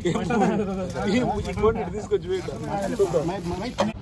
తీసుకొచ్చి పెట్టు.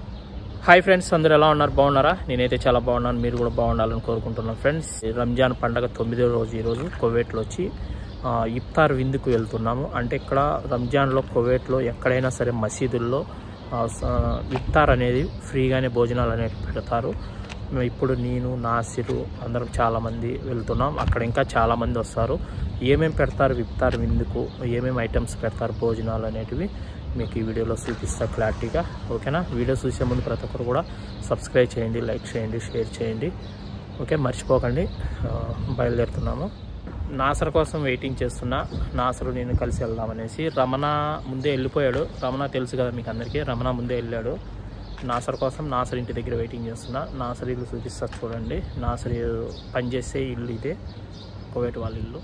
Hi friends అందరూ ఎలా ఉన్నారు బాగున్నారా నేనైతే చాలా బాగున్నాను మీరు కూడా బాగుండాలని కోరుకుంటున్నాను ఫ్రెండ్స్ రంజాన్ పండగ తొమ్మిదో రోజు ఈరోజు కువైట్లో వచ్చి ఆ, ఇఫ్తార్ విందుకు వెళ్తున్నాము అంటే ఇక్కడ రంజాన్లో కువైట్లో ఎక్కడైనా సరే మసీదుల్లో ఆ, స- ఇఫ్తార్ అనేది ఫ్రీగానే భోజనాలు అనేవి పెడతారు మేము ఇప్పుడు నేను నాసిరు అందరం చాలామంది వెళ్తున్నాం అక్కడ ఇంకా చాలామంది వస్తారు ఏమేమి పెడతారు ఇఫ్తార్ విందుకు ఏమేమి ఐటమ్స్ పెడతారు భోజనాలు అనేటివి మీకు ఈ వీడియోలో చూపిస్తా క్లారిటీగా ఓకేనా వీడియో చూసే ముందు ప్రతి ఒక్కరు కూడా సబ్స్క్రైబ్ చేయండి లైక్ చేయండి షేర్ చేయండి ఓకే మర్చిపోకండి ఆ, బయలుదేరుతున్నాము నాసర్ కోసం వెయిటింగ్ చేస్తున్నా నాసరు నేను కలిసి వెళ్దామనేసి రమణ ముందే వెళ్ళిపోయాడు రమణ తెలుసు కదా మీకు అందరికీ రమణ ముందే వెళ్ళాడు నాసర్ కోసం నాసర్ ఇంటి దగ్గర వెయిటింగ్ చేస్తున్నా నాసర్ ఇల్లు చూపిస్తా చూడండి నాసర్ పనిచేసే ఇల్లు ఇదే కువైట్ వాళ్ళ ఇల్లు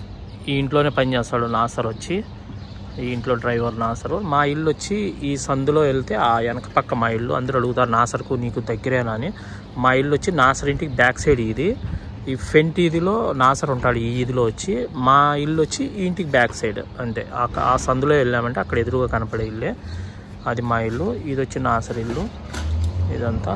ఈ ఇంట్లోనే పని చేస్తాడు నాసర్ వచ్చి ఈ ఇంట్లో డ్రైవర్ నాసరు మా ఇల్లు వచ్చి ఈ సందులో వెళ్తే ఆ వెనక పక్క మా ఇల్లు అందరూ అడుగుతారు నాసర్కు నీకు దగ్గరేనా అని మా ఇల్లు వచ్చి నాసర్ ఇంటికి బ్యాక్ సైడ్ ఇది ఈ ఫ్రంట్ ఇదిలో నాసర్ ఉంటాడు ఈ ఇదిలో వచ్చి మా ఇల్లు వచ్చి ఈ ఇంటికి బ్యాక్ సైడ్ అంతే ఆ- ఆ సందులో వెళ్ళామంటే అక్కడ ఎదురుగా కనపడే ఇల్లే అది మా ఇల్లు ఇది వచ్చి నాసర్ ఇల్లు ఇదంతా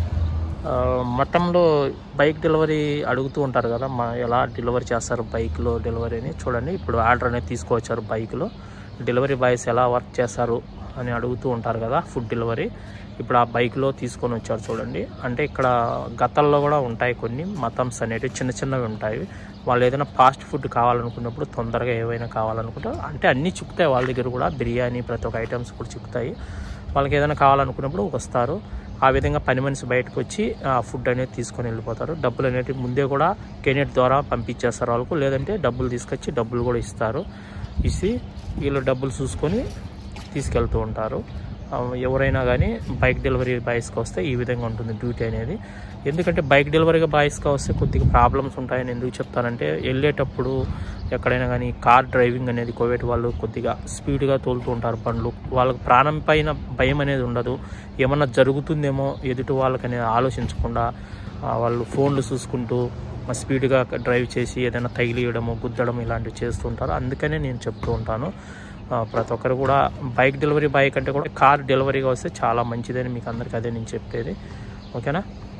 ఆ, మఠంలో బైక్ డెలివరీ అడుగుతూ ఉంటారు కదా మా ఎలా డెలివరీ చేస్తారు బైక్లో డెలివరీ అని చూడండి ఇప్పుడు ఆర్డర్ అనేది తీసుకువచ్చారు బైక్లో డెలివరీ బాయ్స్ ఎలా వర్క్ చేస్తారు అని అడుగుతూ ఉంటారు కదా ఫుడ్ డెలివరీ ఇప్పుడు ఆ బైక్లో తీసుకొని వచ్చారు చూడండి అంటే ఇక్కడ గతంలో కూడా ఉంటాయి కొన్ని మతమ్స్ అనేవి చిన్న చిన్నవి ఉంటాయి వాళ్ళు ఏదైనా ఫాస్ట్ ఫుడ్ కావాలనుకున్నప్పుడు తొందరగా ఏవైనా కావాలనుకుంటే అంటే అన్నీ చిక్కుతాయి వాళ్ళ దగ్గర కూడా బిర్యానీ ప్రతి ఒక్క ఐటమ్స్ కూడా చిక్కుతాయి వాళ్ళకి ఏదైనా కావాలనుకున్నప్పుడు వస్తారు ఆ విధంగా పని మనిషి బయటకు వచ్చి ఆ ఫుడ్ అనేది తీసుకొని వెళ్ళిపోతారు డబ్బులు అనేవి ముందే కూడా కెనెట్ ద్వారా పంపించేస్తారు వాళ్ళకు లేదంటే డబ్బులు తీసుకొచ్చి డబ్బులు కూడా ఇస్తారు ఇసి వీళ్ళు డబ్బులు చూసుకొని తీసుకెళ్తూ ఉంటారు ఆ, ఎవరైనా కానీ బైక్ డెలివరీ బాయ్స్కి వస్తే ఈ విధంగా ఉంటుంది డ్యూటీ అనేది ఎందుకంటే బైక్ డెలివరీ బాయ్స్కి వస్తే కొద్దిగా ప్రాబ్లమ్స్ ఉంటాయని ఎందుకు చెప్తానంటే వెళ్ళేటప్పుడు ఎక్కడైనా కానీ కార్ డ్రైవింగ్ అనేది కోవిడ్ వాళ్ళు కొద్దిగా స్పీడ్గా తోలుతూ ఉంటారు బండ్లు వాళ్ళకి ప్రాణం పైన భయం అనేది ఉండదు ఏమన్నా జరుగుతుందేమో ఎదుటి వాళ్ళకి అనేది ఆలోచించకుండా ఆ, వాళ్ళు ఫోన్లు చూసుకుంటూ మా స్పీడ్గా డ్రైవ్ చేసి ఏదైనా తగిలియడము గుద్దడం ఇలాంటివి చేస్తుంటారు అందుకనే నేను చెప్తూ ఉంటాను ఆ, ప్రతి ఒక్కరు కూడా బైక్ డెలివరీ బాయ్ కంటే కూడా కార్ డెలివరీగా వస్తే చాలా మంచిదని మీకు అందరికీ అదే నేను చెప్పేది ఓకేనా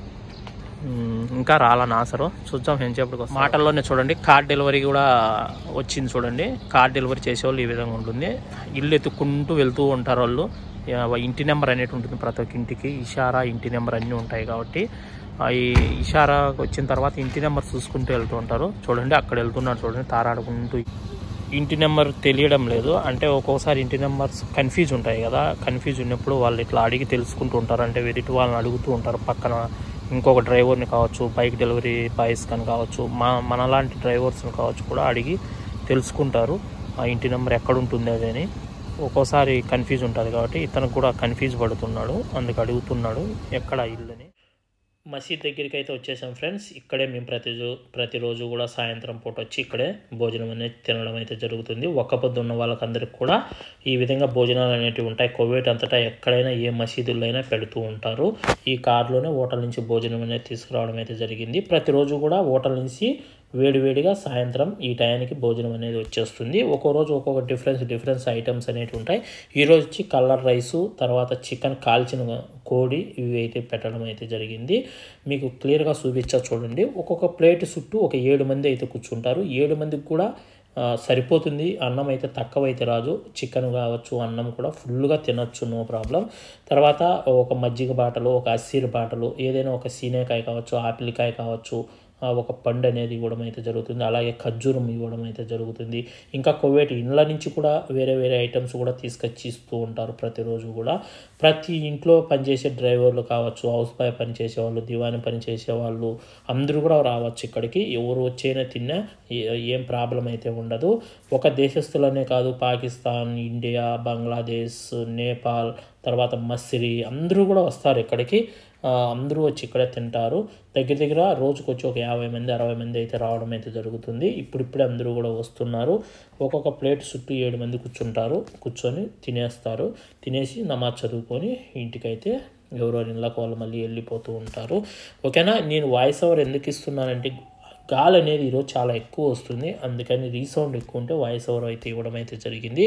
ఉమ్, ఇంకా రాలా నాసరు చూద్దాం ఏం చెప్పడానికి మాటల్లోనే చూడండి కార్ డెలివరీ కూడా వచ్చింది చూడండి కార్ డెలివరీ చేసేవాళ్ళు ఈ విధంగా ఉంటుంది ఇల్లు ఎత్తుక్కుంటూ వెళ్తూ ఉంటారు వాళ్ళు యా, ఇంటి నెంబర్ అనేది ఉంటుంది ప్రతి ఒక్క ఇంటికి ఇషారా ఇంటి నెంబర్ అన్నీ ఉంటాయి కాబట్టి ఆ ఈ ఇషారా వచ్చిన తర్వాత ఇంటి నెంబర్ చూసుకుంటూ వెళ్తూ ఉంటారు చూడండి అక్కడ వెళ్తున్నారు చూడండి తారాడుకుంటూ ఇంటి నెంబర్ తెలియడం లేదు అంటే ఒక్కోసారి ఇంటి నెంబర్స్ కన్ఫ్యూజ్ ఉంటాయి కదా కన్ఫ్యూజ్ ఉన్నప్పుడు వాళ్ళు ఇట్లా అడిగి తెలుసుకుంటూ ఉంటారు అంటే ఎదుటి వాళ్ళని అడుగుతూ ఉంటారు పక్కన ఇంకొక డ్రైవర్ని కావచ్చు బైక్ డెలివరీ బాయ్స్ కానీ కావచ్చు మా మనలాంటి డ్రైవర్స్ని కావచ్చు కూడా అడిగి తెలుసుకుంటారు ఆ ఇంటి నెంబర్ ఎక్కడ ఉంటుంది అది అని ఒక్కోసారి కన్ఫ్యూజ్ ఉంటుంది కాబట్టి ఇతనికి కూడా కన్ఫ్యూజ్ పడుతున్నాడు అందుకు అడుగుతున్నాడు ఎక్కడ ఇల్లని మసీద్ దగ్గరికి అయితే వచ్చేసాం ఫ్రెండ్స్ ఇక్కడే మేము ప్రతి ప్రతిరోజు కూడా సాయంత్రం పూట వచ్చి ఇక్కడే భోజనం అనేది తినడం అయితే జరుగుతుంది ఒక్క పొద్దు ఉన్న వాళ్ళకందరికి కూడా ఈ విధంగా భోజనాలు అనేటివి ఉంటాయి కోవిడ్ అంతటా ఎక్కడైనా ఏ మసీదుల్లో అయినా పెడుతూ ఉంటారు ఈ కార్లోనే హోటల్ నుంచి భోజనం అనేది తీసుకురావడం అయితే జరిగింది ప్రతిరోజు కూడా హోటల్ నుంచి వేడివేడిగా సాయంత్రం ఈ టయానికి భోజనం అనేది వచ్చేస్తుంది ఒక్కో రోజు ఒక్కొక్క డిఫరెన్స్ డిఫరెన్స్ ఐటమ్స్ అనేవి ఉంటాయి ఈరోజు వచ్చి కలర్ రైసు తర్వాత చికెన్ కాల్చిన కోడి ఇవి అయితే పెట్టడం అయితే జరిగింది మీకు క్లియర్గా చూపించా చూడండి ఒక్కొక్క ప్లేట్ చుట్టూ ఒక ఏడు మంది అయితే కూర్చుంటారు ఏడు మందికి కూడా ఆ, సరిపోతుంది అన్నం అయితే తక్కువ అయితే రాదు చికెన్ కావచ్చు అన్నం కూడా ఫుల్గా తినొచ్చు నో ప్రాబ్లం తర్వాత ఒక మజ్జిగ బాటలు ఒక అస్సీర్ బాటలు ఏదైనా ఒక సీనేకాయ కావచ్చు ఆపిల్కాయ కావచ్చు ఆ, ఒక పండు అనేది ఇవ్వడం అయితే జరుగుతుంది అలాగే ఖర్జూరం ఇవ్వడం అయితే జరుగుతుంది ఇంకా కోవేటి ఇండ్ల నుంచి కూడా వేరే వేరే ఐటమ్స్ కూడా తీసుకొచ్చి ఇస్తూ ఉంటారు ప్రతిరోజు కూడా ప్రతి ఇంట్లో పనిచేసే డ్రైవర్లు కావచ్చు హౌస్ బాయ్ పనిచేసే వాళ్ళు దివాని పని చేసే వాళ్ళు అందరూ కూడా రావచ్చు ఇక్కడికి ఎవరు వచ్చైనా తిన్నా ఏ- ఏం ప్రాబ్లం అయితే ఉండదు ఒక దేశస్తులనే కాదు పాకిస్తాన్ ఇండియా బంగ్లాదేశ్ నేపాల్ తర్వాత మసిరి అందరూ కూడా వస్తారు ఇక్కడికి ఆ, అందరూ వచ్చి ఇక్కడే తింటారు దగ్గర దగ్గర రోజుకు వచ్చి ఒక యాభై మంది అరవై మంది అయితే రావడం అయితే జరుగుతుంది ఇప్పుడిప్పుడే అందరూ కూడా వస్తున్నారు ఒక్కొక్క ప్లేట్ చుట్టూ ఏడు మంది కూర్చుంటారు కూర్చొని తినేస్తారు తినేసి నమాజ్ చదువుకొని ఇంటికైతే ఎవరో ఇళ్ళకి వాళ్ళు మళ్ళీ వెళ్ళిపోతూ ఉంటారు ఓకేనా నేను వాయిస్ ఓవర్ ఎందుకు ఇస్తున్నానంటే గాలి అనేది ఈరోజు చాలా ఎక్కువ వస్తుంది అందుకని రీసౌండ్ ఎక్కువ ఉంటే వాయిస్ ఓవర్ అయితే ఇవ్వడం అయితే జరిగింది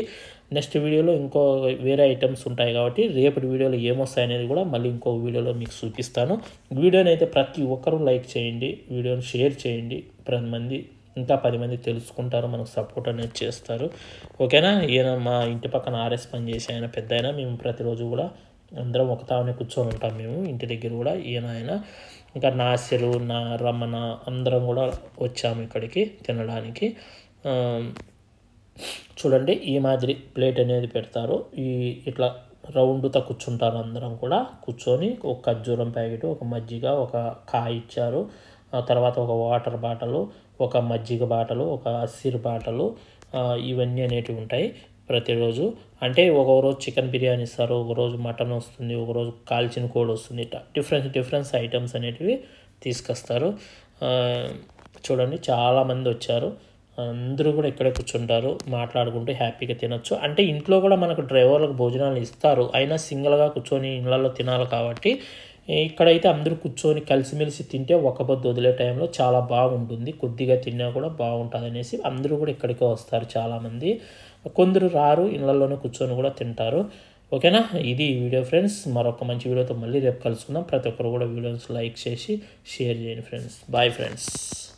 నెక్స్ట్ వీడియోలో ఇంకో వేరే ఐటమ్స్ ఉంటాయి కాబట్టి రేపటి వీడియోలో ఏమొస్తాయి అనేది కూడా మళ్ళీ ఇంకో వీడియోలో మీకు చూపిస్తాను వీడియోని అయితే ప్రతి ఒక్కరూ లైక్ చేయండి వీడియోని షేర్ చేయండి ప్రతి మంది ఇంకా పది మంది తెలుసుకుంటారు మనకు సపోర్ట్ అనేది చేస్తారు ఓకేనా ఈయన మా ఇంటి పక్కన ఆర్ఎస్ పని చేసి ఆయన పెద్ద అయినా మేము ప్రతిరోజు కూడా అందరం ఒక తావనే కూర్చొని ఉంటాం మేము ఇంటి దగ్గర కూడా ఈయన ఆయన ఇంకా నాస్యలు నా రమణ అందరం కూడా వచ్చాము ఇక్కడికి తినడానికి ఆ, చూడండి ఈ మాదిరి ప్లేట్ అనేది పెడతారు ఈ ఇట్లా రౌండ్తో కూర్చుంటారు అందరం కూడా కూర్చొని ఒక ఖర్జూరం ప్యాకెట్ ఒక మజ్జిగ ఒక కాయ ఇచ్చారు ఆ తర్వాత ఒక వాటర్ బాటలు ఒక మజ్జిగ బాటలు ఒక అసిర్ బాటలు ఆ, ఇవన్నీ అనేటివి ఉంటాయి ప్రతిరోజు అంటే ఒక రోజు చికెన్ బిర్యానీ ఇస్తారు ఒక రోజు మటన్ వస్తుంది ఒక రోజు కాల్చిన కోడి వస్తుంది ఇట్లా డిఫరెన్స్ డిఫరెన్స్ ఐటమ్స్ అనేటివి తీసుకొస్తారు ఆ, చూడండి చాలామంది వచ్చారు అందరూ కూడా ఇక్కడే కూర్చుంటారు మాట్లాడుకుంటూ హ్యాపీగా తినొచ్చు అంటే ఇంట్లో కూడా మనకు డ్రైవర్లకు భోజనాలు ఇస్తారు అయినా సింగిల్గా కూర్చొని ఇళ్ళల్లో తినాలి కాబట్టి ఇక్కడైతే అందరూ కూర్చొని కలిసిమెలిసి తింటే ఒక పొద్దు వదిలే టైంలో చాలా బాగుంటుంది కొద్దిగా తిన్నా కూడా బాగుంటుంది అనేసి అందరూ కూడా ఇక్కడికే వస్తారు చాలామంది కొందరు రారు ఇళ్ళల్లోనే కూర్చొని కూడా తింటారు ఓకేనా ఇది ఈ వీడియో ఫ్రెండ్స్ మరొక మంచి వీడియోతో మళ్ళీ రేపు కలుసుకుందాం ప్రతి ఒక్కరు కూడా వీడియోస్ లైక్ చేసి షేర్ చేయండి ఫ్రెండ్స్ బాయ్ ఫ్రెండ్స్